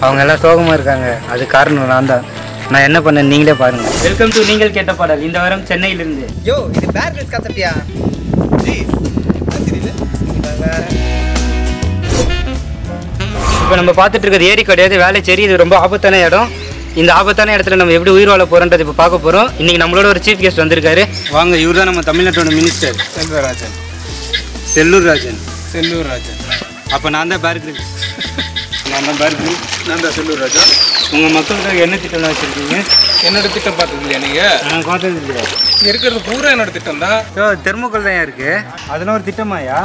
அவங்க எல்லாம் சோகமாக இருக்காங்க அது காரணம் நான் தான் நான் என்ன பண்ணேன் நீங்களே பாருங்க வெல்கம் டு நீங்கள் கேட்ட பாடல் இந்த வாரம் சென்னையிலிருந்து யோ இது பேர் கிரில்ஸ் கான்செப்டியா இப்போ நம்ம பார்த்துட்டு இருக்கிறது ஏரி கிடையாது வேலைச்சேரி இது ரொம்ப ஆபத்தான இடம் இந்த ஆபத்தான இடத்துல நம்ம எப்படி உயிர் வாழ போகிறோன்றது இப்போ பார்க்க போகிறோம் இன்னைக்கு நம்மளோட ஒரு சீஃப் கெஸ்ட் வந்திருக்காரு வாங்க இவர் தான் நம்ம தமிழ்நாட்டோட மினிஸ்டர் செல்வராஜன் செல்லூர் ராஜன் செல்லூர் ராஜன் அப்போ நான் தான் பேர் கிரில்ஸ் நான் தான் பேர் கிரில்ஸ் நான் தான் செல்லூர் ராஜா உங்கள் மக்களுக்காக என்ன திட்டம் வச்சுருக்கீங்க என்னோட திட்டம் பார்த்தது இல்லையா நீங்க நான் பார்த்தது இல்லையா இங்க இருக்கிறது பூரா என்னோட திட்டம் தான் ஸோ தெர்மோக்கல் தான் இருக்கு அதெல்லாம் ஒரு திட்டமாயா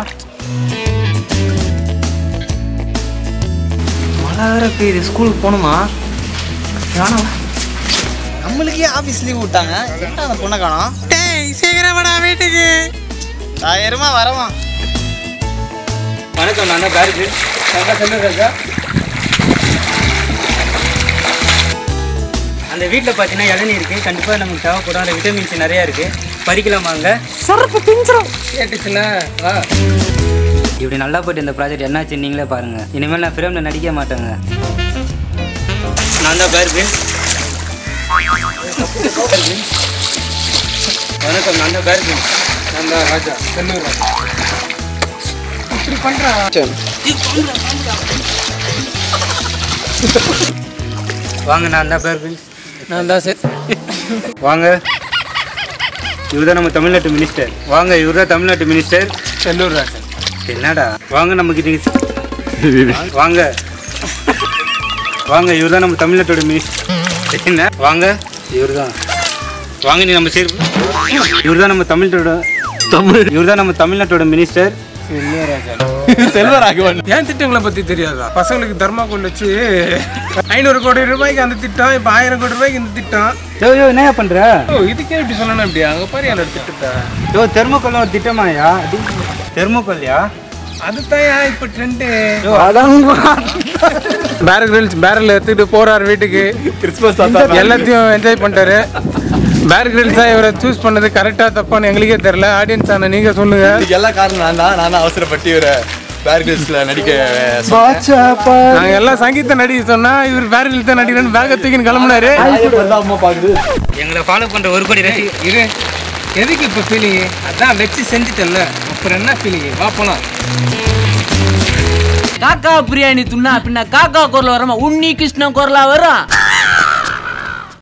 மழை வேற பெய்யுது ஸ்கூலுக்கு போகணுமா வேணாம் நம்மளுக்கே ஆஃபீஸ் லீவ் விட்டாங்க என்ன அந்த பொண்ணை காணோம் டேய் சீக்கிரம் வாடா வீட்டுக்கு ஆயிரமா வரமா வணக்கம் நான் தான் பேர் கிரில்ஸ் நான் தான் செல்லூர் ராஜா அந்த வீட்டில் பார்த்தீங்கன்னா இளநீ இருக்குது கண்டிப்பாக நமக்கு தேவைப்படும் அந்த விட்டமின்ஸ் நிறையா இருக்குது பறிக்கலாமாங்க கேட்டுச்சுன்னா வா இப்படி நல்லா போயிட்டு இந்த ப்ராஜெக்ட் என்னாச்சு நீங்களே பாருங்கள் இனிமேல் நான் ஃபிலிமில் நடிக்க மாட்டேங்க நான் தான் பேர் கிரில்ஸ் வணக்கம் நான் தான் பேர் கிரில்ஸ் நான் தான் ராஜா செல்லூர் ராஜா இப்படி பண்றான் வாங்க நான் தான் பேர் கிரில்ஸ் நான் தான் சார் வாங்க இவர் தான் நம்ம தமிழ்நாட்டு மினிஸ்டர் வாங்க இவர் தான் தமிழ்நாட்டு மினிஸ்டர் செல்லூர் ராஜன் என்னடா வாங்க நமக்கு இன்னைக்கு வாங்க வாங்க இவர் தான் நம்ம தமிழ்நாட்டோட மினிஸ்டர் என்ன வாங்க இவர் தான் வாங்க நீ நம்ம சேர்ப்பு இவர் தான் நம்ம தமிழ்நாட்டோட தமிழ் இவர் தான் நம்ம தமிழ்நாட்டோட மினிஸ்டர் செல்வராகவன் ஏன் திட்டங்களை பத்தி தெரியாதா பசங்களுக்கு தர்மாக்கோல் வச்சு ஐநூறு கோடி ரூபாய்க்கு அந்த திட்டம் இப்போ ஆயிரம் கோடி ரூபாய்க்கு இந்த திட்டம் யோ யோ என்ன பண்ற ஓ இதுக்கே இப்படி சொன்னா இப்படி அங்க பாரு என்னோட திட்டத்தை யோ தெர்மோக்கோல் ஒரு திட்டமாயா தெர்மோக்கோல்யா அதுதான் இப்போ ட்ரெண்டு பேரல் கிரில்ஸ் பேரல் எடுத்துட்டு போறாரு வீட்டுக்கு கிறிஸ்மஸ் எல்லாத்தையும் என்ஜாய் பண்ணிட்டாரு பேர் கிரில்ஸ் தான் இவரை சூஸ் பண்ணது கரெக்டா தப்பான்னு எங்களுக்கே தெரியல ஆடியன்ஸ் ஆன நீங்க சொல்லுங்க இதுக்கு எல்லா காரணம் நான் தான் நான் தான் அவசரப்பட்டு இவரை பேர்கில்ஸ்ல நடிக்க நாங்க எல்லாம் சங்கீத நடிகை சொன்னா இவர் பேர் கிரில்ஸ் தான் நடிக்கிறேன்னு பேக தூக்கின்னு கிளம்புனாரு சொன்னேன் அம்மா பாக்குது எங்களை ஃபாலோ பண்ணுற ஒரு கோடி ரசி இது எதுக்கு இப்போ ஃபீலிங் அதான் வச்சு செஞ்சுட்டல அப்புறம் என்ன ஃபீலிங் வா போலாம் காக்கா பிரியாணி துண்ணா பின்ன காக்கா குரல் வரமா உன்னி கிருஷ்ணன் குரலா வரும்